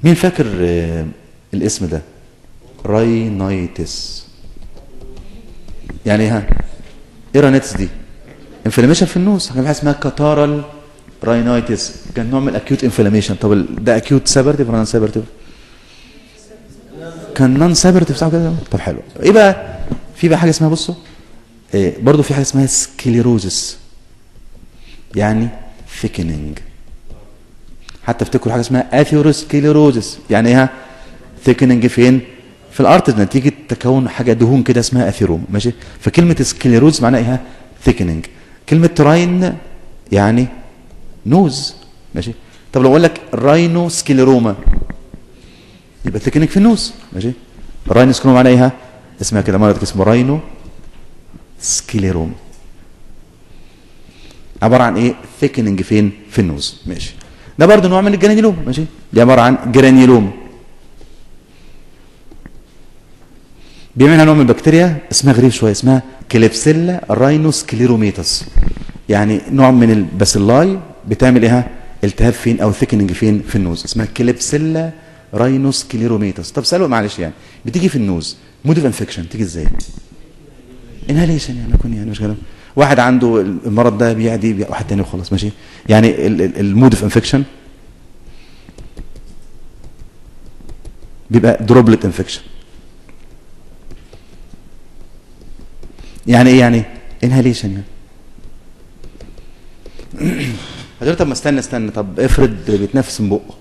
مين فاكر آه، الاسم ده راينايتس يعني ايه ها ايه راينايتس دي انفلاميشن في النوز كان في حاجه اسمها كاتارال راينايتس كان نوع من الاكيوت انفلاميشن طب ال- ده اكيوت سابرتيف ولا نون سابرتيف كان نون سابرتيف صح كده طب حلو ايه بقى في بقى حاجه اسمها بصوا إيه برضه في حاجه اسمها سكليروزس يعني ثيكنينج حتى افتكروا حاجه اسمها اثيروسكليروزس يعني ايه ثيكنينج فين في الارتز نتيجه تكون حاجه دهون كده اسمها اثيروم ماشي فكلمه سكليروز معناها ايه ثيكنينج كلمه راين يعني نوز ماشي طب لو اقول لك راينو سكليروما يبقى ثيكنينج في النوز ماشي راينو سكليروما معناها ايه اسمها كده مرض اسمه راينو سكليروما عباره عن ايه ثيكنينج فين في النوز ماشي ده برضه نوع من الجرانيلوم ماشي دي عباره عن جرانيلوم بيعملها نوع من البكتيريا اسمها غريب شويه اسمها كليبسيلا راينوسكليروميتاس يعني نوع من الباسيلاي بتعمل ايه التهاب فين او ثيكنينج فين في النوز اسمها كليبسيلا راينوسكليروميتاس طب سالوا معلش يعني بتيجي في النوز مود اوف انفكشن تيجي ازاي انهاليشن يعني يكون يعني مش كلام واحد عنده المرض ده بيعدي بي- واحد تاني وخلاص ماشي يعني المود اوف انفكشن بيبقى دروبلت انفكشن يعني ايه يعني انهاليشن يعني هتقول طب ما استنى استنى طب افرض بيتنفس من بقه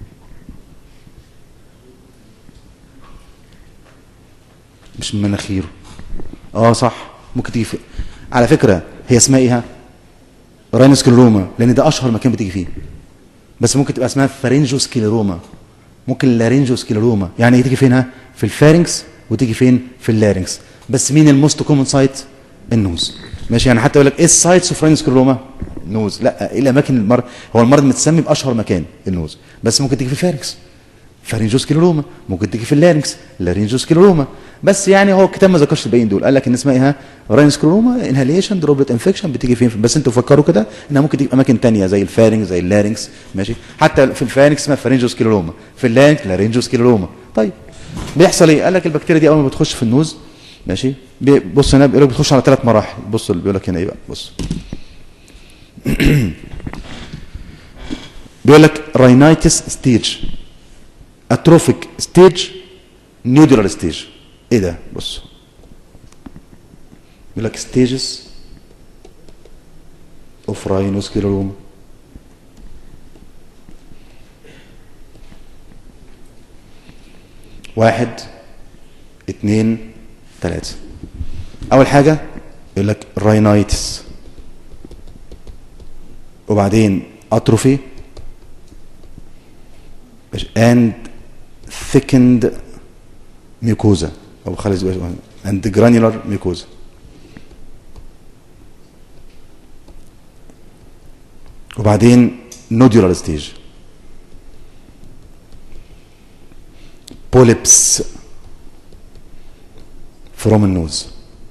مش من مناخيره اه صح ممكن تيجي في على فكره هي اسمها ايه ها؟ راينوسكليروما لان ده اشهر مكان بتيجي فيه بس ممكن تبقى اسمها فارنجوسكليروما ممكن لارنجوسكليروما يعني هي تيجي فين ها في الفارنكس وتيجي فين في اللارنكس بس مين الموست كومن سايت النوز ماشي يعني حتى يقول لك ايه السايتس اوف راينوسكليروما نوز لا ايه الاماكن المرض هو المرض متسمي باشهر مكان النوز بس ممكن تيجي في الفارنكس فارنجوسكليروما ممكن تيجي في اللارنكس لارنجوسكليروما بس يعني هو الكتاب ما ذكرش الباقيين دول قال لك ان اسمها ايه راينوسكليروما انهاليشن دروبلت انفكشن بتيجي فين بس انتوا فكروا كده انها ممكن تيجي في اماكن تانية زي الفارنكس زي اللارنكس ماشي حتى في الفارنكس اسمها فارنجوسكليروما في اللارنكس لارنجوسكليروما طيب بيحصل ايه قال لك البكتيريا دي اول ما بتخش في النوز ماشي بي- بص هنا بيقول لك بتخش على ثلاث مراحل بص اللي بيقول لك هنا ايه بقى بص بيقول لك راينايتس ستيج اتروفيك ستيج نيودرال ستيج ايه ده بص بيقول لك ستيجز اوف راينوسكليروما واحد اتنين تلاتة أول حاجة يقول لك راينايتس وبعدين أتروفي and thickened mucosa أو خلص and granular mucosa وبعدين nodular stage polyps from النوز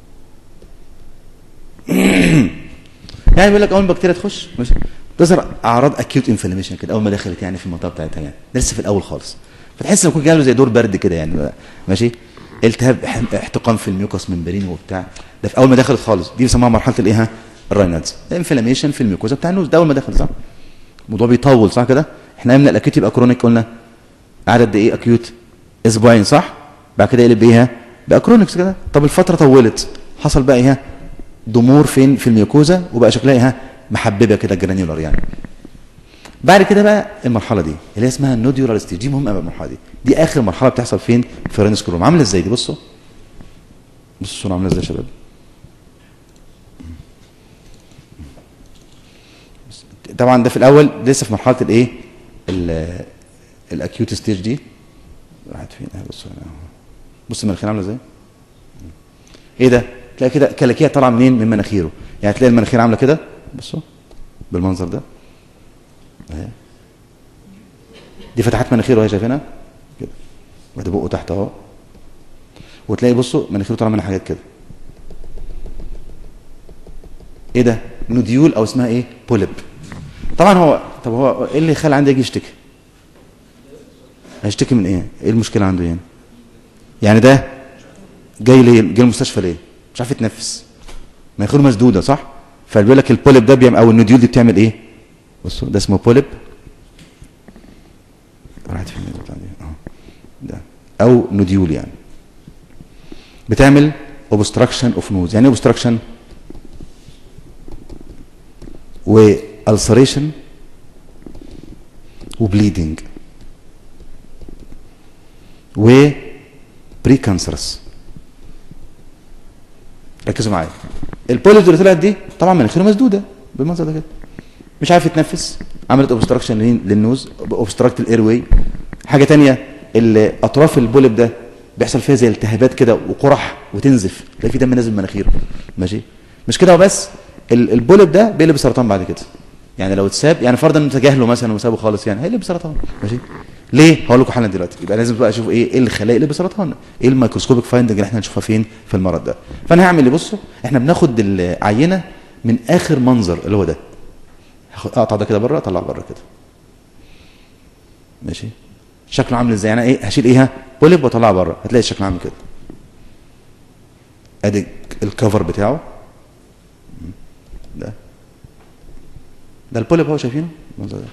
يعني بيقول لك اول ما البكتيريا تخش ماشي تظهر اعراض اكيوت انفلاميشن كده اول ما دخلت يعني في المنطقه بتاعتها يعني ده لسه في الاول خالص فتحس ان يكون جاله زي دور برد كده يعني ماشي التهاب اح- احتقان في الميوكس ممبرين وبتاع ده في اول ما دخلت خالص دي بيسموها مرحله الايه ها؟ الراينادز انفلاميشن في الميوكوزا بتاع النوز ده اول ما دخل صح الموضوع بيطول صح كده احنا قلنا الاكيوت يبقى كرونيك قلنا قعد قد ايه اكيوت اسبوعين صح بعد كده يقلب بايه ها؟ بقى كرونيكس كده طب الفتره طولت حصل بقى ايه ها؟ ضمور فين في الميوكوزا وبقى شكلها ايه ها؟ محببه كده جرانيولار يعني بعد كده بقى المرحله دي اللي هي اسمها نوديولار ستيج دي مهمه قوي المرحله دي دي اخر مرحله بتحصل فين في رينسكروم عامله ازاي دي بصوا بصوا الصوره عامله ازاي يا شباب طبعا ده في الاول لسه في مرحله الايه ال- الاكيوت ستيج دي راحت فين اهي بصوا هنا. بص المناخير عامله ازاي ايه ده تلاقي كده كلاكيه طالعه منين من مناخيره يعني تلاقي المناخير عامله كده بصوا بالمنظر ده اهي دي فتحات مناخيره اهي شايفينها كده وادي بقه تحت اهو وتلاقي بصوا مناخيره طالعه منها حاجات كده ايه ده نوديول او اسمها ايه بوليب طبعا هو طب هو ايه اللي يخلي عندي يجي يشتكي هيشتكي من ايه ايه المشكله عنده يعني يعني ده جاي ليه جاي المستشفى ليه مش عارف يتنفس مناخيره مسدوده صح فبيقول لك البوليب ده بيعمل او النوديول دي بتعمل ايه بصوا ده اسمه بوليب راحت فين البتاع دي اه ده او نوديول يعني بتعمل obstruction of nose يعني ايه obstruction و ulceration وبليدنج و بريكانسرس ركزوا معايا البوليز اللي طلعت دي طبعا مناخيره مسدوده بالمنظر ده كده مش عارف يتنفس عملت اوبستراكشن للنوز اوبستراكت الاير واي حاجه ثانيه اطراف البوليب ده بيحصل فيها زي التهابات كده وقرح وتنزف تلاقي في دم نازل من مناخيره ماشي مش كده وبس البوليب ده بيقلب سرطان بعد كده يعني لو اتساب يعني فرضا تجاهله مثلا وسابه خالص يعني هيقلب سرطان ماشي ليه هقول لكم حالا دلوقتي يبقى لازم بقى اشوف ايه ايه اللي خلاه يقلب سرطان ايه الميكروسكوبيك فايندنج اللي احنا هنشوفها فين في المرض ده فانا هعمل اللي بصوا احنا بناخد العينه من اخر منظر اللي هو ده اقطع ده كده بره اطلع بره كده ماشي شكله عامل ازاي يعني ايه هشيل ايه بوليب واطلعه بره هتلاقي الشكل عامل كده ادي الكفر بتاعه ده ده البوليب اهو شايفينه المنظر ده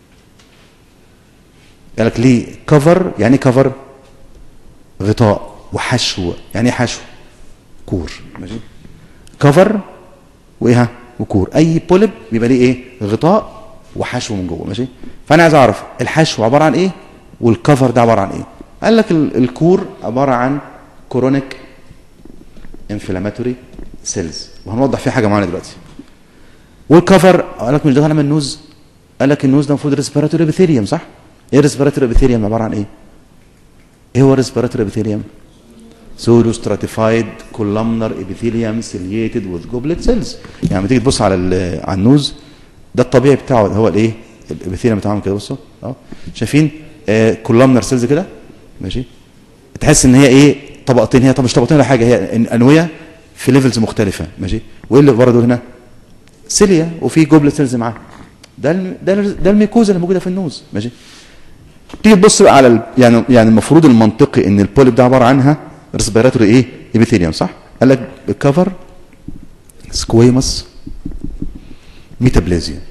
قال لك ليه كفر يعني كفر غطاء وحشو يعني ايه حشو كور ماشي كفر وايه وكور اي بوليب بيبقى ليه ايه غطاء وحشو من جوه ماشي فانا عايز اعرف الحشو عباره عن ايه والكفر ده عباره عن ايه قال لك الكور عباره عن كورونيك انفلاماتوري سيلز وهنوضح فيه حاجه معانا دلوقتي والكفر قال لك مش ده طالع من النوز قال لك النوز ده المفروض ريسبيراتوري ابيثيليوم صح ايه الريسبيراتوري ابيثيليوم عباره عن ايه ايه هو الريسبيراتوري ابيثيليوم سودو ستراتيفايد كولامنر ابيثيليوم سيلييتد وذ جوبلت سيلز يعني لما تيجي تبص على على النوز ده الطبيعي بتاعه هو الايه الابيثيليوم بتاعهم كده بصوا اه شايفين آه كولامنر سيلز كده ماشي تحس ان هي ايه طبقتين هي طب مش طبقتين ولا حاجه هي انويه في ليفلز مختلفه ماشي وايه اللي بره دول هنا سيليا وفي جوبلت سيلز معاه ده الم... ده ده الميكوزا اللي موجوده في النوز ماشي تيجي تبص بقى على ال... يعني يعني المفروض المنطقي ان البوليب ده عباره عنها ريسبيراتوري ايه ابيثيليوم صح قال لك الكفر سكويمس ميتابلازيا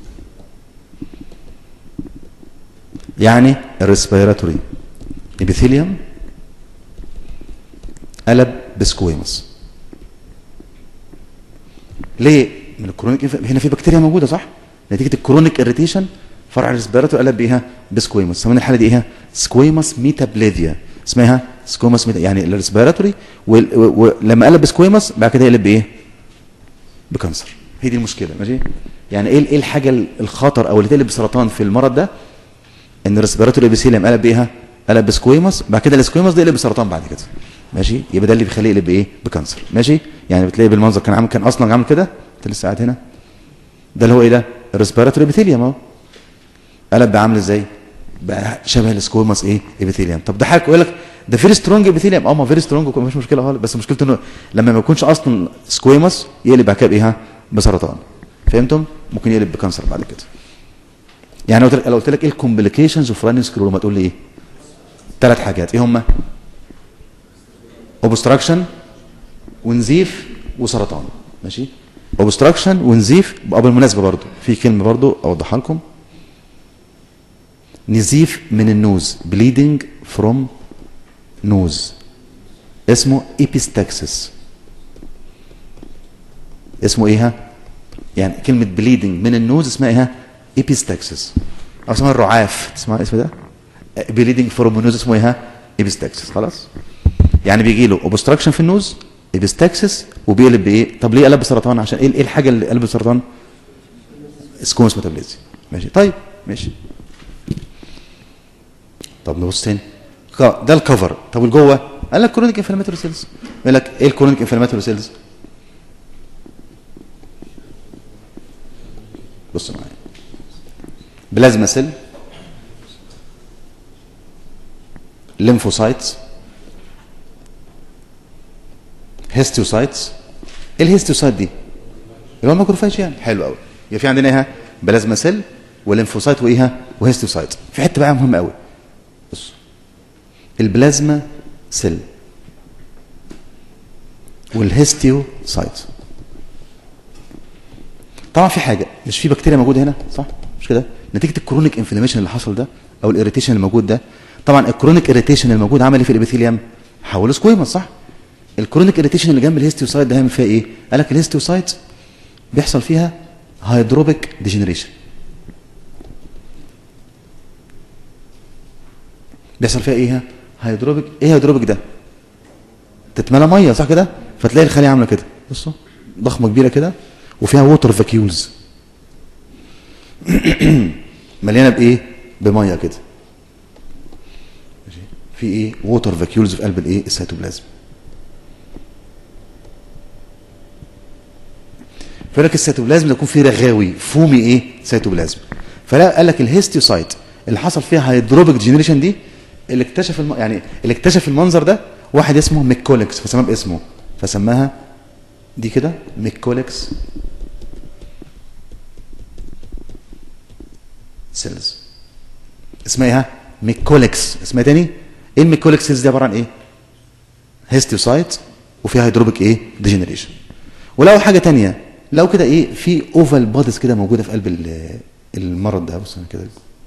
يعني الريسبيراتوري ابيثيليوم قلب بسكويمس ليه من الكرونيك هنا في بكتيريا موجوده صح نتيجه الكرونيك اريتيشن فرع الريسبيراتوري قلب بايه بسكويمس سمينا الحاله دي ايه سكويمس ميتابليديا اسمها سكويمس ميتا يعني الريسبيراتوري ولما قلب بسكويمس بعد كده يقلب بايه بكانسر هي دي المشكله ماشي يعني ايه ايه الحاجه الخطر او اللي تقلب بسرطان في المرض ده ان الريسبيراتوري ابيثيليوم قلب بايه قلب بسكويمس بعد كده السكويمس ده يقلب بسرطان بعد كده ماشي يبقى ده اللي بيخليه يقلب بايه بكانسر ماشي يعني بتلاقي بالمنظر كان عامل كان اصلا عامل كده انت لسه قاعد هنا ده اللي هو ايه ده الريسبيراتوري ابيثيليوم اهو قلب بقى عامل ازاي بقى شبه السكويمس ايه ابيثيليوم طب ده حاجه يقول لك ده فيري سترونج ابيثيليوم اه ما فيري سترونج مفيش مشكله خالص بس مشكلته انه لما ما يكونش اصلا سكويمس يقلب بعد كده بايه بسرطان فهمتم ممكن يقلب بكانسر بعد كده يعني لو قلت لك ايه الكومبليكيشنز اوف رانين سكلوما تقول لي ايه ثلاث حاجات ايه هم اوبستراكشن ونزيف وسرطان ماشي اوبستراكشن ونزيف بالمناسبه برضو في كلمه برضو اوضحها لكم نزيف من النوز bleeding from nose اسمه epistaxis اسمه ايه يعني كلمة bleeding من النوز اسمها ايه epistaxis او اسمها الرعاف تسمع اسم ده bleeding from النوز اسمه ايه epistaxis خلاص يعني بيجي له obstruction في النوز epistaxis وبيقلب بايه طب ليه قلب بسرطان عشان ايه ايه الحاجه اللي قلب بسرطان سكومس ميتابليزي ماشي طيب ماشي طب نبص تاني ده الكفر طب والجوه قال لك كرونيك انفلاماتوري سيلز يقول لك ايه الكرونيك انفلاماتوري سيلز بص معايا بلازما سيل ليمفوسايتس هيستيوسايتس ايه الهيستيوسايت دي اللي هو الماكروفاج يعني حلو قوي يبقى في عندنا ايه بلازما سيل وليمفوسايت وايه وهيستيوسايت في حته بقى مهمه قوي بص البلازما سيل والهيستيو سايت طبعا في حاجه مش في بكتيريا موجوده هنا صح مش كده نتيجه الكرونيك انفلاميشن اللي حصل ده او الاريتيشن اللي موجود ده طبعا الكرونيك اريتيشن الموجود عمل ايه في الابيثيليوم حوله سكويموس صح الكرونيك اريتيشن اللي جنب الهيستيوسايت ده هيعمل فيها ايه قال لك الهيستيوسايت بيحصل فيها هيدروبيك ديجنريشن بيحصل فيها ايه هيدروبيك ايه هيدروبيك ده تتملى ميه صح كده فتلاقي الخليه عامله كده بصوا ضخمه كبيره كده وفيها ووتر فاكيولز مليانه بايه بميه كده ماشي في ايه ووتر فاكيولز في قلب الايه السيتوبلازم فيقول لك السيتوبلازم يكون فيه رغاوي فومي ايه سيتوبلازم فلا قال لك الهيستيوسايت اللي حصل فيها هيدروبيك جينيريشن دي اللي اكتشف الم... يعني اللي اكتشف المنظر ده واحد اسمه ميكوليكس فسماه باسمه فسماها دي كده ميكوليكس سيلز اسمها ايه ها؟ ميكوليكس اسمها تاني ايه الميكوليكس سيلز دي عباره عن ايه هيستيوسايت وفيها هيدروبيك ايه ديجنريشن ولو حاجه تانية لو كده ايه في اوفال بوديز كده موجوده في قلب ال- المرض ده بص أنا كده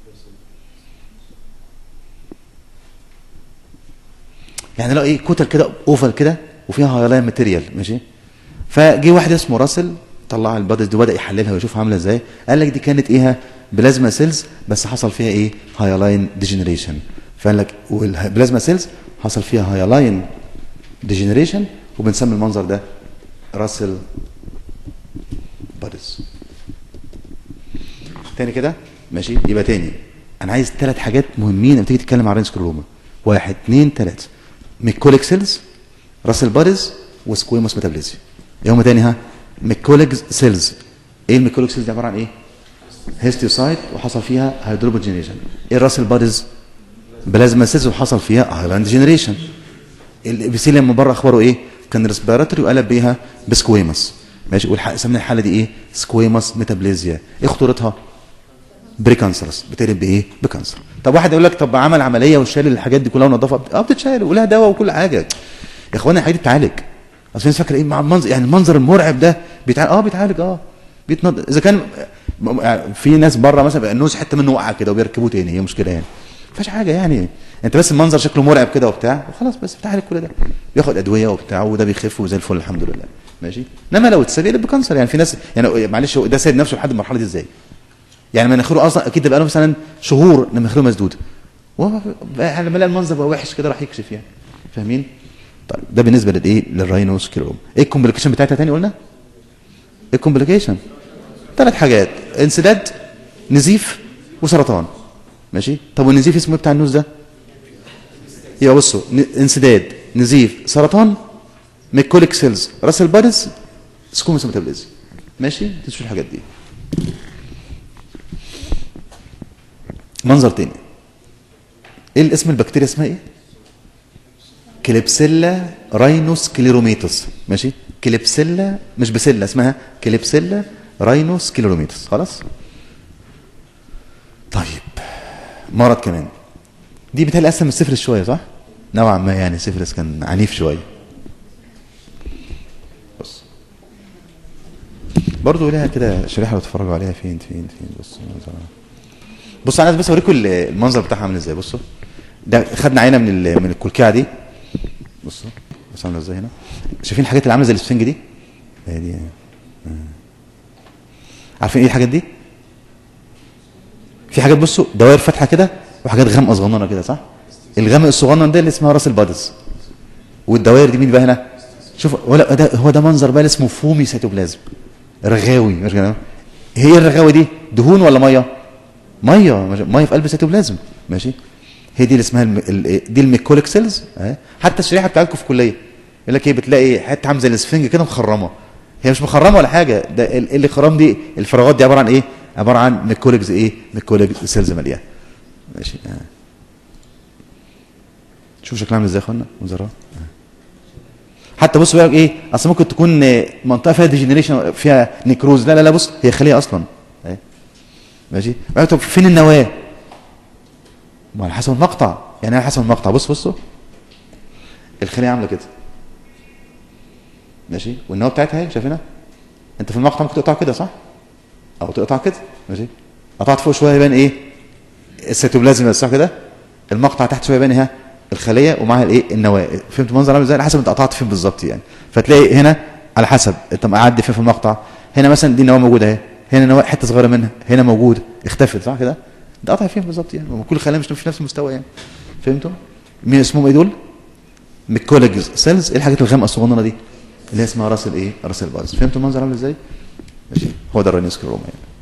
يعني لو ايه كتل كده اوفال كده وفيها هايلاين ماتيريال ماشي فجي واحد اسمه راسل طلع البادز دي وبدا يحللها ويشوفها عامله ازاي قال لك دي كانت ايه بلازما سيلز بس حصل فيها ايه هايلاين ديجنريشن فقال لك والبلازما سيلز حصل فيها هايلاين ديجنريشن وبنسمي المنظر ده راسل بادز تاني كده ماشي يبقى تاني انا عايز ثلاث حاجات مهمين لما تيجي تتكلم عن رينس كروما واحد اثنين ثلاثه ميكوليك سيلز راسل بادز وسكويموس ميتابليزيا ايه هما تاني ها ميكوليك سيلز ايه الميكوليك سيلز دي عباره عن ايه هيستيوسايت وحصل فيها هيدروبوجينيشن ايه الراسل بادز بلازما سيلز وحصل فيها هايلاند جينيريشن الابيثيليوم من بره اخباره ايه كان ريسبيراتوري وقلب بيها بسكويموس ماشي وسمينا الحاله دي ايه سكويموس ميتابليزيا ايه خطورتها بريكانسرس بتقلب بايه بكانسر طب واحد يقول لك طب عمل عمليه وشال الحاجات دي كلها ونضفها اه بتتشال ولها دواء وكل حاجه يا اخوانا الحاجات دي بتعالج اصل الناس فاكره ايه مع المنظر يعني المنظر المرعب ده بيتعالج اه بيتعالج اه بيتنضف اذا كان م- في ناس بره مثلا بقى النوز حته منه واقعه كده وبيركبوه تاني هي مشكله يعني ما فيهاش حاجه يعني انت بس المنظر شكله مرعب كده وبتاع وخلاص بس بتعالج كل ده بياخد ادويه وبتاع وده بيخف وزي الفل الحمد لله ماشي انما لو اتساب يقلب بكانسر يعني في ناس يعني معلش هو ده سايب نفسه لحد المرحله دي ازاي يعني مناخيره اصلا اكيد ده بقى له مثلا شهور مناخيره مسدوده وهو بقى لما لقى المنظر بقى وحش كده راح يكشف يعني فاهمين طيب ده بالنسبه للايه للراينوسكيروم ايه الكومبليكيشن بتاعتها تاني قلنا ايه الكومبليكيشن ثلاث حاجات انسداد نزيف وسرطان ماشي طب والنزيف اسمه ايه بتاع النوز ده يبقى بصوا ن- انسداد نزيف سرطان ميكوليك سيلز راس البارز سكوموس ميتابوليزم ماشي تنسوا الحاجات دي منظر تاني ايه الاسم البكتيريا اسمها ايه كليبسيلا راينوس كليروميتس ماشي كليبسيلا مش بسلة اسمها كليبسيلا راينوس كليروميتس خلاص طيب مرض كمان دي بتهيألي اسهل من السفلس شويه صح نوعا ما يعني السفلس كان عنيف شويه بص برضه لها كده شريحه لو تتفرجوا عليها فين فين فين بص بص انا عايز بس اوريكم المنظر بتاعها عامل ازاي بصوا ده خدنا عينه من ال- من الكلكعه دي بصوا بص عامله ازاي هنا شايفين الحاجات اللي عامله زي الاسفنج دي هي دي آه. عارفين ايه الحاجات دي في حاجات بصوا دوائر فاتحه كده وحاجات غامقه صغننه كده صح الغامق الصغنن ده اللي اسمها راس البادز والدوائر دي مين بقى هنا شوف ولا ده هو ده منظر بقى اللي اسمه فومي سيتوبلازم رغاوي مش كده هي إيه الرغاوي دي دهون ولا ميه ميه مش- ميه في قلب السيتوبلازم ماشي هي دي اللي اسمها الم... ال... دي الميكوليك سيلز أه؟ حتى الشريحه بتاعتكم في الكليه يقول لك ايه بتلاقي حته عامله زي الاسفنج كده مخرمه هي مش مخرمه ولا حاجه ده ال- اللي خرام دي الفراغات دي عباره عن ايه عباره عن ميكوليكز ايه ميكوليك سيلز مليانه ماشي آه. شوف شكلها عامل ازاي يا اخوانا منظرها حتى بص بقى ايه اصل ممكن تكون آه، منطقه فيها ديجنريشن فيها نيكروز لا لا لا بص هي خليه اصلا أهي. ماشي بعد طب فين النواه ما على حسب المقطع يعني انا حسب المقطع بص بصوا الخليه عامله كده ماشي والنواه بتاعتها اهي شايفينها انت في المقطع ممكن تقطع كده صح او تقطع كده ماشي قطعت فوق شويه يبان ايه السيتوبلازم صح كده المقطع تحت شويه يبان ايه الخليه ومعاها الايه النواه فهمت المنظر عامل ازاي على حسب انت قطعت فين بالظبط يعني فتلاقي هنا على حسب انت معدي فين في المقطع هنا مثلا دي النواه موجوده اهي هنا نواه حته صغيره منها هنا موجوده اختفت صح كده انت قاطع فين بالظبط يعني كل خليه مش في نفس المستوى يعني فهمتوا مين اسمهم ايه دول ميكولاجز سيلز ايه الحاجات الغامقه الصغننه دي اللي هي اسمها راس الايه راس البايظ فهمتوا المنظر عامل ازاي ماشي هو ده الرينيسكروما يعني